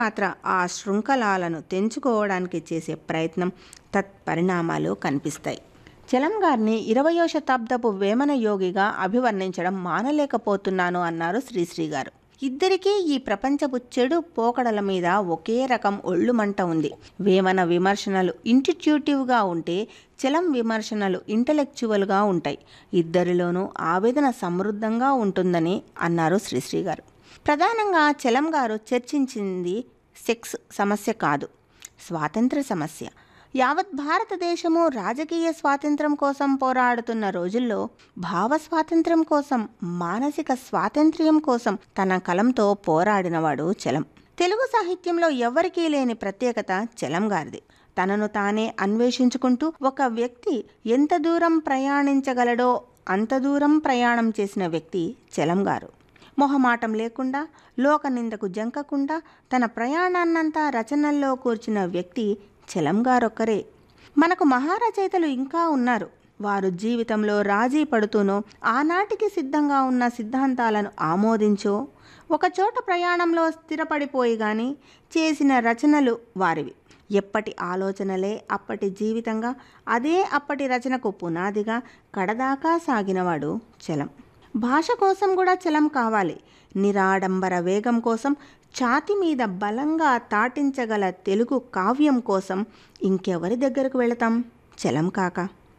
మాత్ర ఆ శృంఖలాలను తెంచుకోవడానికి చేసే ప్రయత్నం తత్పరిణామాలు కనిపిస్తాయి చలం గారిని ఇరవయో శతాబ్దపు వేమన యోగిగా అభివర్ణించడం మానలేకపోతున్నాను అన్నారు శ్రీశ్రీ గారు ఇద్దరికీ ఈ ప్రపంచపు చెడు పోకడల మీద ఒకే రకం ఒళ్ళుమంట ఉంది వేమన విమర్శనలు ఇంటిట్యూటివ్గా ఉంటే చలం విమర్శనలు ఇంటలెక్చువల్గా ఉంటాయి ఇద్దరిలోనూ ఆవేదన సమృద్ధంగా ఉంటుందని అన్నారు శ్రీశ్రీ గారు ప్రధానంగా చలం గారు చర్చించింది సెక్స్ సమస్య కాదు స్వాతంత్ర సమస్య యావత్ భారతదేశము రాజకీయ స్వాతంత్రం కోసం పోరాడుతున్న రోజుల్లో భావ స్వాతంత్ర్యం కోసం మానసిక స్వాతంత్ర్యం కోసం తన కలంతో పోరాడినవాడు చలం తెలుగు సాహిత్యంలో ఎవ్వరికీ లేని ప్రత్యేకత చలం గారిది తనను తానే అన్వేషించుకుంటూ ఒక వ్యక్తి ఎంత దూరం ప్రయాణించగలడో అంత దూరం ప్రయాణం చేసిన వ్యక్తి చలం గారు మొహమాటం లేకుండా లోక నిందకు జంకకుండా తన ప్రయాణాన్నంతా రచనల్లో కూర్చిన వ్యక్తి చలం గారొక్కరే మనకు మహారచయితలు ఇంకా ఉన్నారు వారు జీవితంలో రాజీ పడుతూనో ఆనాటికి సిద్ధంగా ఉన్న సిద్ధాంతాలను ఆమోదించో ఒకచోట ప్రయాణంలో స్థిరపడిపోయి గాని చేసిన రచనలు వారివి ఎప్పటి ఆలోచనలే అప్పటి జీవితంగా అదే అప్పటి రచనకు పునాదిగా కడదాకా సాగినవాడు చలం భాష కోసం కూడా చలం కావాలి నిరాడంబర వేగం కోసం ఛాతి మీద బలంగా తాటించగల తెలుగు కావ్యం కోసం ఇంకెవరి దగ్గరకు వెళతాం చలం కాక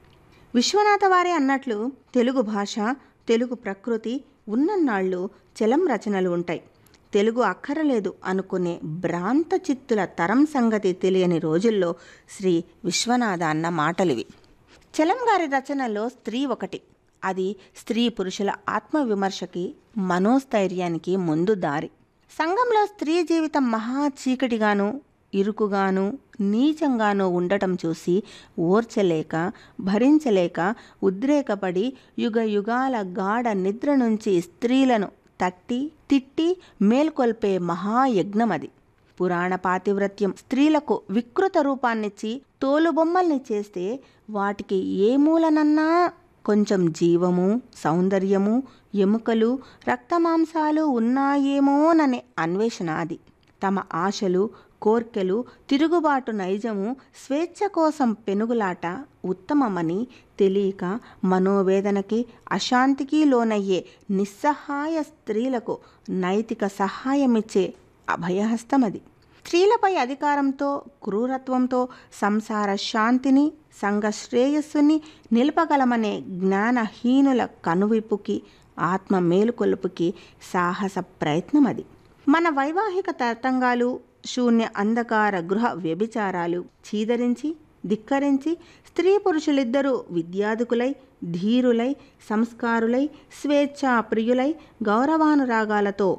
విశ్వనాథ వారే అన్నట్లు తెలుగు భాష తెలుగు ప్రకృతి ఉన్నన్నాళ్ళు చలం రచనలు ఉంటాయి తెలుగు అక్కరలేదు అనుకునే భ్రాంత చిత్తుల తరం సంగతి తెలియని రోజుల్లో శ్రీ విశ్వనాథ అన్న మాటలివి చలం గారి రచనలో స్త్రీ ఒకటి అది స్త్రీ పురుషుల ఆత్మవిమర్శకి మనోస్థైర్యానికి ముందు దారి సంఘంలో స్త్రీ జీవితం మహా చీకటిగాను ఇరుకుగాను నీచంగానూ ఉండటం చూసి ఓర్చలేక భరించలేక ఉద్రేకపడి యుగ యుగాల గాఢ నిద్ర నుంచి స్త్రీలను తట్టి తిట్టి మేల్కొల్పే మహాయజ్ఞమది పురాణ పాతివ్రత్యం స్త్రీలకు వికృత రూపాన్నిచ్చి తోలుబొమ్మల్ని చేస్తే వాటికి ఏ మూలనన్నా కొంచెం జీవము సౌందర్యము ఎముకలు రక్తమాంసాలు ఉన్నాయేమోననే అన్వేషణ అది తమ ఆశలు కోర్కెలు తిరుగుబాటు నైజము స్వేచ్ఛ కోసం పెనుగులాట ఉత్తమమని తెలియక మనోవేదనకి అశాంతికి లోనయ్యే నిస్సహాయ స్త్రీలకు నైతిక సహాయమిచ్చే అభయహస్తమది స్త్రీలపై అధికారంతో క్రూరత్వంతో సంసార శాంతిని సంఘ శ్రేయస్సుని నిలపగలమనే జ్ఞానహీనుల కనువిప్పుకి ఆత్మ మేలుకొలుపుకి సాహస ప్రయత్నం అది మన వైవాహిక తతంగాలు శూన్య అంధకార గృహ వ్యభిచారాలు చీదరించి ధిక్కరించి స్త్రీ పురుషులిద్దరూ విద్యాధికులై ధీరులై సంస్కారులై స్వేచ్ఛా ప్రియులై గౌరవానురాగాలతో